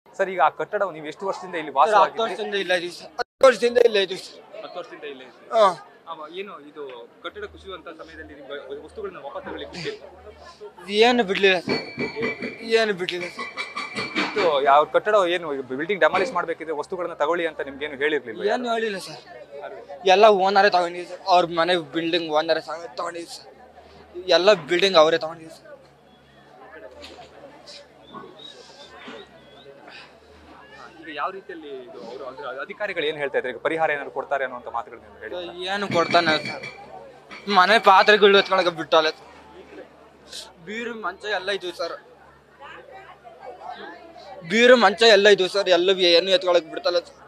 Sir ಈಗ ಆ ಕಟ್ಟಡ ನೀವು ಎಷ್ಟು ವರ್ಷದಿಂದ ಇಲ್ಲಿ ಸರ್, ಹತ್ತು ವಾಸವಾಗಿದ್ದೀರಿ ವರ್ಷದಿಂದ ಇಲ್ಲ ಇದೀವಿ ಸರ್ ಹತ್ತು ವರ್ಷದಿಂದ ಇಲ್ಲ ಇದೀವಿ ಸರ್ ಹತ್ತು ವರ್ಷದಿಂದ ಇಲ್ಲೇ ಇದ್ದೀರಿ. ಹಾಂ ಅವ ಏನು ಇದು ಕಟ್ಟಡ ಕುಸಿಯುವಂತ ಸಮಯದಲ್ಲಿ ನಿಮ್ಗೆ ವಸ್ತುಗಳನ್ನ ವಾಪಸ್ ತಗೊಳ್ಳಿಕ್ಕೆ ಏನು ಬಿಡ್ಲಿಲ್ಲ ಸರ್ ಏನು ಬಿಡ್ಲಿಲ್ಲ ಸರ್ ಇದು ಯಾವ ಕಟ್ಟಡ ಏನು ಬಿಲ್ಡಿಂಗ್ ಡೆಮಾಲಿಷ್ ಮಾಡ್ಬೇಕಿದ್ರೆ ವಸ್ತುಗಳನ್ನ ತಗೊಳ್ಳಿ ಅಂತ ನಿಮ್ಗೇನು ಹೇಳಿರ್ಲಿಲ್ಲ ಏನು ಹೇಳಿಲ್ಲ ಸರ್ ಎಲ್ಲ ಓನರೇ ತಗೊಂಡಿದ್ದೀವಿ ಸರ್ ಅವ್ರ ಮನೆ ಬಿಲ್ಡಿಂಗ್ ಓನರೇ ತಗೊಂಡಿದ್ದೀವಿ ಸರ್ ಎಲ್ಲ ಬಿಲ್ಡಿಂಗ್ ಅವರೇ ತಗೊಂಡಿದ್ದೀವಿ ಸರ್ ಈಗ ಯಾವ ರೀತಿಯಲ್ಲಿ ಇದು ಅವರು ಅಂದ್ರೆ ಅಧಿಕಾರಿಗಳು ಏನು ಹೇಳ್ತಾ ಇದ್ದಾರೆ ಈಗ ಪರಿಹಾರ ಏನಾದ್ರು ಕೊಡ್ತಾರೆ ಅನ್ನುವಂತ ಮಾತುಗಳನ್ನ ಹೇಳಿ ಏನು ಕೊಡ್ತಾನೆ ಸರ್ ಮನೆ ಪಾತ್ರೆಗಳು ಎತ್ಕೊಳಕ ಬಿಟ್ಟಲ್ಲ ಬೀರು ಮಂಚ ಎಲ್ಲ ಇದ್ವು ಸರ್ ಬೀರು ಮಂಚ ಎಲ್ಲ ಇದ್ವು ಸರ್ ಎಲ್ಲ ಏನು ಎತ್ಕೊಳಕ್ ಬಿಡ್ತಲ್ಲ ಸರ್